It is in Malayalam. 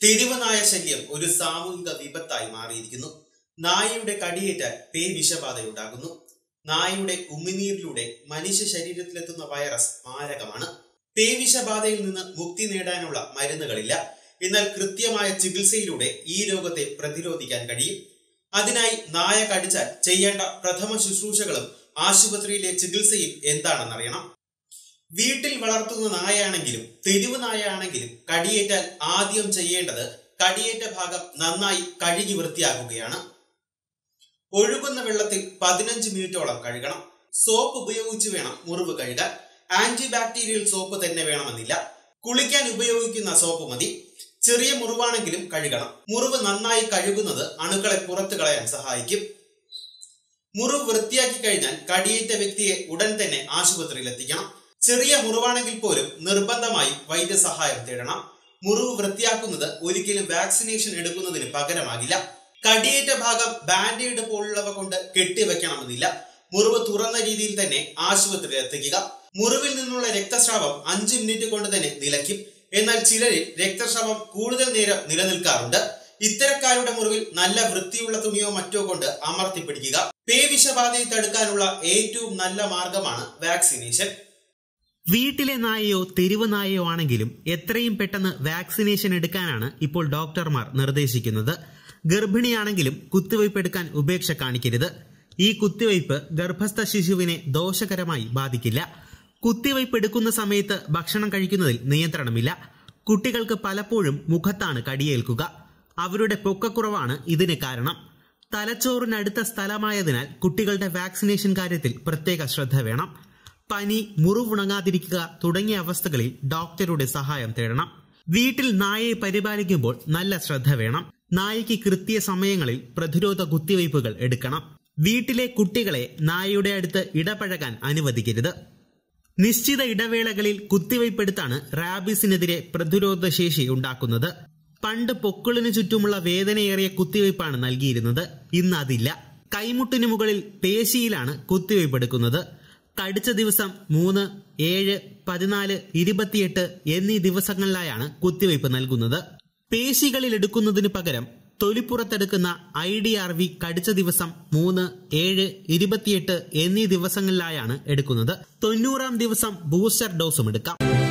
തെരുവ് നായ ശല്യം ഒരു സാമൂഹിക വിപത്തായി മാറിയിരിക്കുന്നു നായയുടെ കടിയേറ്റാൽ പേ വിഷബാധയുണ്ടാകുന്നു നായയുടെ ഉമിനീരിലൂടെ മനുഷ്യ ശരീരത്തിലെത്തുന്ന വൈറസ് മാരകമാണ് പേ വിഷബാധയിൽ നിന്ന് മുക്തി നേടാനുള്ള മരുന്നുകളില്ല എന്നാൽ കൃത്യമായ ചികിത്സയിലൂടെ ഈ രോഗത്തെ പ്രതിരോധിക്കാൻ കഴിയും അതിനായി നായ കടിച്ചാൽ ചെയ്യേണ്ട പ്രഥമ ശുശ്രൂഷകളും ആശുപത്രിയിലെ ചികിത്സയും എന്താണെന്നറിയണം വീട്ടിൽ വളർത്തുന്ന നായയാണെങ്കിലും തെരുവ് നായയാണെങ്കിലും കടിയേറ്റാൽ ആദ്യം ചെയ്യേണ്ടത് കടിയേറ്റ ഭാഗം നന്നായി കഴുകി വൃത്തിയാക്കുകയാണ് ഒഴുകുന്ന വെള്ളത്തിൽ പതിനഞ്ച് മിനിറ്റോളം കഴുകണം സോപ്പ് ഉപയോഗിച്ച് വേണം മുറിവ് കഴുകാൻ ആന്റി ബാക്ടീരിയൽ സോപ്പ് തന്നെ വേണമെന്നില്ല കുളിക്കാൻ ഉപയോഗിക്കുന്ന സോപ്പ് മതി ചെറിയ മുറിവാണെങ്കിലും കഴുകണം മുറിവ് നന്നായി കഴുകുന്നത് അണുക്കളെ പുറത്തു കളയാൻ സഹായിക്കും മുറിവ് വൃത്തിയാക്കി കഴിഞ്ഞാൽ കടിയേറ്റ വ്യക്തിയെ ഉടൻ തന്നെ ആശുപത്രിയിൽ എത്തിക്കണം ചെറിയ മുറിവാണെങ്കിൽ പോലും നിർബന്ധമായും വൈദ്യസഹായം തേടണം മുറിവ് വൃത്തിയാക്കുന്നത് ഒരിക്കലും വാക്സിനേഷൻ എടുക്കുന്നതിന് പകരമാകില്ല കടിയേറ്റ ഭാഗം ബാൻഡേഡ് പോലുള്ളവ കൊണ്ട് കെട്ടിവെക്കണമെന്നില്ല മുറിവ് തുറന്ന രീതിയിൽ തന്നെ ആശുപത്രിയിൽ എത്തിക്കുക മുറിവിൽ നിന്നുള്ള രക്തസ്രാവം അഞ്ചു മിനിറ്റ് കൊണ്ട് തന്നെ നിലയ്ക്കും എന്നാൽ ചിലരിൽ രക്തസ്രാവം കൂടുതൽ നേരം നിലനിൽക്കാറുണ്ട് ഇത്തരക്കാരുടെ മുറിവിൽ നല്ല വൃത്തിയുള്ള തുണിയോ മറ്റോ കൊണ്ട് അമർത്തി പിടിക്കുക പേ വിഷബാധയെ തടുക്കാനുള്ള ഏറ്റവും നല്ല മാർഗമാണ് വാക്സിനേഷൻ വീട്ടിലെ നായയോ തെരുവ് നായയോ ആണെങ്കിലും എത്രയും പെട്ടെന്ന് വാക്സിനേഷൻ എടുക്കാനാണ് ഇപ്പോൾ ഡോക്ടർമാർ നിർദ്ദേശിക്കുന്നത് ഗർഭിണിയാണെങ്കിലും കുത്തിവയ്പ് എടുക്കാൻ ഉപേക്ഷ കാണിക്കരുത് ഈ കുത്തിവയ്പ് ഗർഭസ്ഥ ശിശുവിനെ ദോഷകരമായി ബാധിക്കില്ല കുത്തിവയ്പ് എടുക്കുന്ന സമയത്ത് ഭക്ഷണം കഴിക്കുന്നതിൽ നിയന്ത്രണമില്ല കുട്ടികൾക്ക് പലപ്പോഴും മുഖത്താണ് കടിയേൽക്കുക അവരുടെ പൊക്കക്കുറവാണ് ഇതിന് കാരണം തലച്ചോറിനടുത്ത സ്ഥലമായതിനാൽ കുട്ടികളുടെ വാക്സിനേഷൻ കാര്യത്തിൽ പ്രത്യേക ശ്രദ്ധ വേണം പനി മുറിവുണങ്ങാതിരിക്കുക തുടങ്ങിയ അവസ്ഥകളിൽ ഡോക്ടറുടെ സഹായം തേടണം വീട്ടിൽ നായയെ പരിപാലിക്കുമ്പോൾ നല്ല ശ്രദ്ധ വേണം നായയ്ക്ക് കൃത്യ സമയങ്ങളിൽ പ്രതിരോധ കുത്തിവയ്പ്പുകൾ എടുക്കണം വീട്ടിലെ കുട്ടികളെ നായയുടെ അടുത്ത് ഇടപഴകാൻ അനുവദിക്കരുത് നിശ്ചിത ഇടവേളകളിൽ കുത്തിവയ്പ്പെടുത്താണ് റാബിസിനെതിരെ പ്രതിരോധ ശേഷി ഉണ്ടാക്കുന്നത് പണ്ട് പൊക്കിളിനു ചുറ്റുമുള്ള വേദനയേറിയ കുത്തിവയ്പ്പാണ് നൽകിയിരുന്നത് ഇന്ന് അതില്ല കൈമുട്ടിനു മുകളിൽ പേശിയിലാണ് കുത്തിവയ്പ്പെടുക്കുന്നത് കടിച്ച ദിവസം മൂന്ന് ഏഴ് പതിനാല് ഇരുപത്തിയെട്ട് എന്നീ ദിവസങ്ങളിലായാണ് കുത്തിവയ്പ് നൽകുന്നത് പേശികളിൽ എടുക്കുന്നതിന് പകരം തൊലിപ്പുറത്തെടുക്കുന്ന ഐ ഡി ആർ വി കടിച്ച ദിവസം മൂന്ന് ഏഴ് ഇരുപത്തിയെട്ട് എന്നീ ദിവസങ്ങളിലായാണ് എടുക്കുന്നത് തൊണ്ണൂറാം ദിവസം ബൂസ്റ്റർ ഡോസും എടുക്കാം